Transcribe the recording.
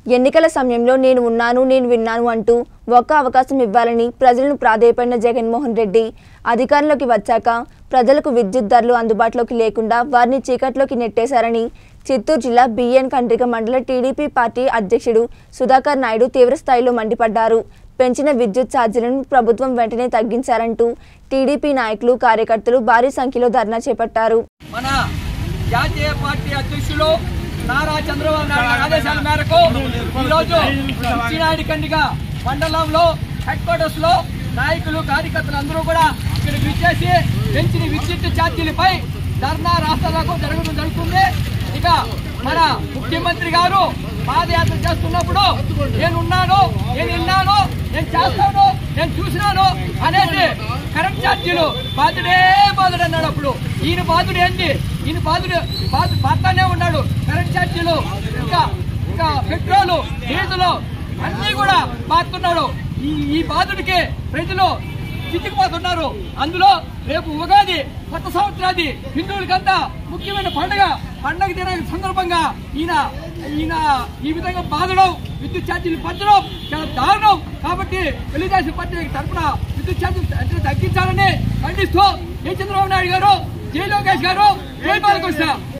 ఎన్నికల సమయంలో నేను ఉన్నాను నేను విన్నాను అంటూ ఒక్క అవకాశం ఇవ్వాలని ప్రజలను ప్రాధేయపడిన జగన్మోహన్ రెడ్డి అధికారంలోకి వచ్చాక ప్రజలకు విద్యుత్ ధరలు అందుబాటులోకి లేకుండా వారిని చీకట్లోకి నెట్టేశారని చిత్తూరు జిల్లా బిఎన్ కండ్రిక మండల టీడీపీ పార్టీ అధ్యక్షుడు సుధాకర్ నాయుడు తీవ్రస్థాయిలో మండిపడ్డారు పెంచిన విద్యుత్ ఛార్జీలను ప్రభుత్వం వెంటనే తగ్గించారంటూ టీడీపీ నాయకులు కార్యకర్తలు భారీ సంఖ్యలో ధర్నా చేపట్టారు మన జాతీయ పార్టీ అధ్యక్షులు నారా చంద్రబాబు నాయుడు గారి ఆదేశాల మేరకు ఈరోజు చినాడి కండిగా మండలంలో హెడ్ క్వార్టర్స్ లో నాయకులు కార్యకర్తలు అందరూ కూడా ఇక్కడికి విచ్చేసి పెంచిన విద్యుత్ ఛార్జీలపై ధర్నా రాష్ట్రాలకు జరగడం జరుగుతుంది ఇక మన ముఖ్యమంత్రి గారు పాదయాత్ర చేస్తున్నప్పుడు నేనున్నాను నేను విన్నాను నేను చేస్తాను నేను చూసినాను అనేది కరెంట్ ఛార్జీలు బాధుడే బాధుడు అన్నాడు అప్పుడు ఈయన బాధుడు ఏంటి ఈయన బాధుడు బాధ బాధనే ఉన్నాడు కరెంట్ ఛార్జీలు ఇంకా ఇంకా పెట్రోల్ డీజిల్ అన్ని కూడా బాధతున్నాడు ఈ ఈ బాధుడికి ప్రజలు చిక్కుకుపోతున్నారు అందులో రేపు ఉగాది కొత్త సంవత్సరాది హిందువులకంతా ముఖ్యమైన పండుగ పండగ దిన సందర్భంగా ఈయన ఈయన ఈ విధంగా బాధడం విద్యుత్ ఛార్జీలు పెంచడం చాలా దారుణం కాబట్టి తెలుగుదేశం పార్టీ తరఫున విద్యుత్ ఛార్జీలు వెంటనే తగ్గించాలని ఖండిస్తూ ఏ చంద్రబాబు నాయుడు గారు జై లోకేష్ గారు జై బాలకృష్ణ